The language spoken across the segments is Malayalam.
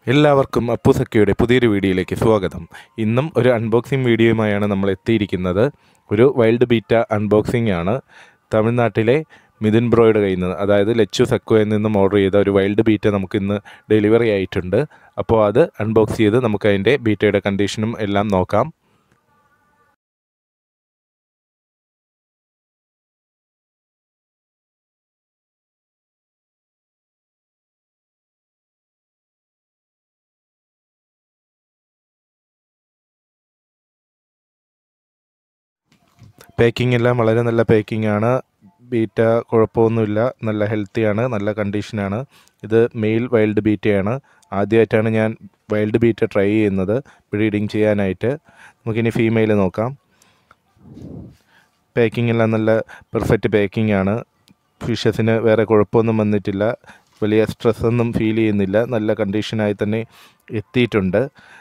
എല്ലാവർക്കും അപ്പുസക്കയുടെ പുതിയൊരു വീഡിയോയിലേക്ക് സ്വാഗതം ഇന്നും ഒരു അൺബോക്സിംഗ് വീഡിയോയുമായാണ് നമ്മൾ എത്തിയിരിക്കുന്നത് ഒരു വൈൽഡ് ബീറ്റ അൺബോക്സിംഗ് ആണ് തമിഴ്നാട്ടിലെ മിഥുൻ ബ്രോയുടെ കയ്യിൽ നിന്ന് അതായത് ലച്ചു സക്കോയിൽ നിന്നും ഓർഡർ ചെയ്ത ഒരു വൈൽഡ് ബീറ്റ നമുക്ക് ഇന്ന് ഡെലിവറി ആയിട്ടുണ്ട് അപ്പോൾ അത് അൺബോക്സ് ചെയ്ത് നമുക്ക് അതിൻ്റെ ബീറ്റയുടെ കണ്ടീഷനും എല്ലാം നോക്കാം പാക്കിംഗ് എല്ലാം വളരെ നല്ല പാക്കിംഗ് ആണ് ബീറ്റ കുഴപ്പമൊന്നുമില്ല നല്ല ഹെൽത്തിയാണ് നല്ല കണ്ടീഷനാണ് ഇത് മെയിൽ വൈൽഡ് ബീറ്റയാണ് ആദ്യമായിട്ടാണ് ഞാൻ വൈൽഡ് ബീറ്റ ട്രൈ ചെയ്യുന്നത് ബ്രീഡിങ് ചെയ്യാനായിട്ട് നമുക്കിനി ഫീമെയിൽ നോക്കാം പാക്കിംഗ് എല്ലാം നല്ല പെർഫെക്റ്റ് പാക്കിംഗ് ആണ് ഫിഷസിന് വേറെ കുഴപ്പമൊന്നും വന്നിട്ടില്ല വലിയ സ്ട്രെസ്സൊന്നും ഫീൽ ചെയ്യുന്നില്ല നല്ല കണ്ടീഷനായി തന്നെ എത്തിയിട്ടുണ്ട്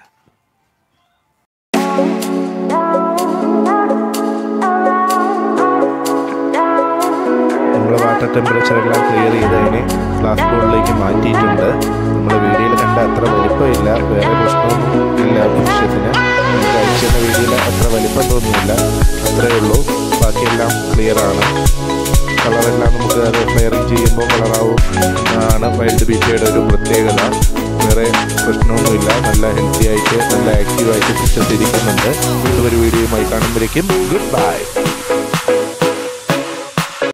നമ്മൾ വാട്ടർ ടെമ്പറേച്ചർ എല്ലാം ക്ലിയർ ചെയ്ത് അതിനെ ഗ്ലാസ് ബോളിലേക്ക് മാറ്റിയിട്ടുണ്ട് നമ്മൾ വീഡിയോയിൽ കണ്ട അത്ര വലിപ്പമില്ല വേറെ പ്രശ്നമൊന്നും ഇല്ല ഫിഷസിന് നമുക്ക് അയച്ചുന്ന വീഡിയോയിൽ അത്ര വലിപ്പം തോന്നുന്നില്ല അത്രേ ഉള്ളൂ ബാക്കിയെല്ലാം ക്ലിയർ ആണ് കളറെല്ലാം നമുക്ക് അത് ഫ്ലെയറിങ് ചെയ്യുമ്പോൾ കളറാവും ആണ് വൈൽഡ് ബീറ്റയുടെ ഒരു പ്രത്യേകത വേറെ പ്രശ്നമൊന്നുമില്ല നല്ല ഹെൽത്തി ആയിട്ട് നല്ല ആക്റ്റീവായിട്ട് ഫിഷസ് ഇരിക്കുന്നുണ്ട് വീണ്ടും ഒരു വീഡിയോയുമായി കാണുമ്പോഴേക്കും ഗുഡ് ബൈ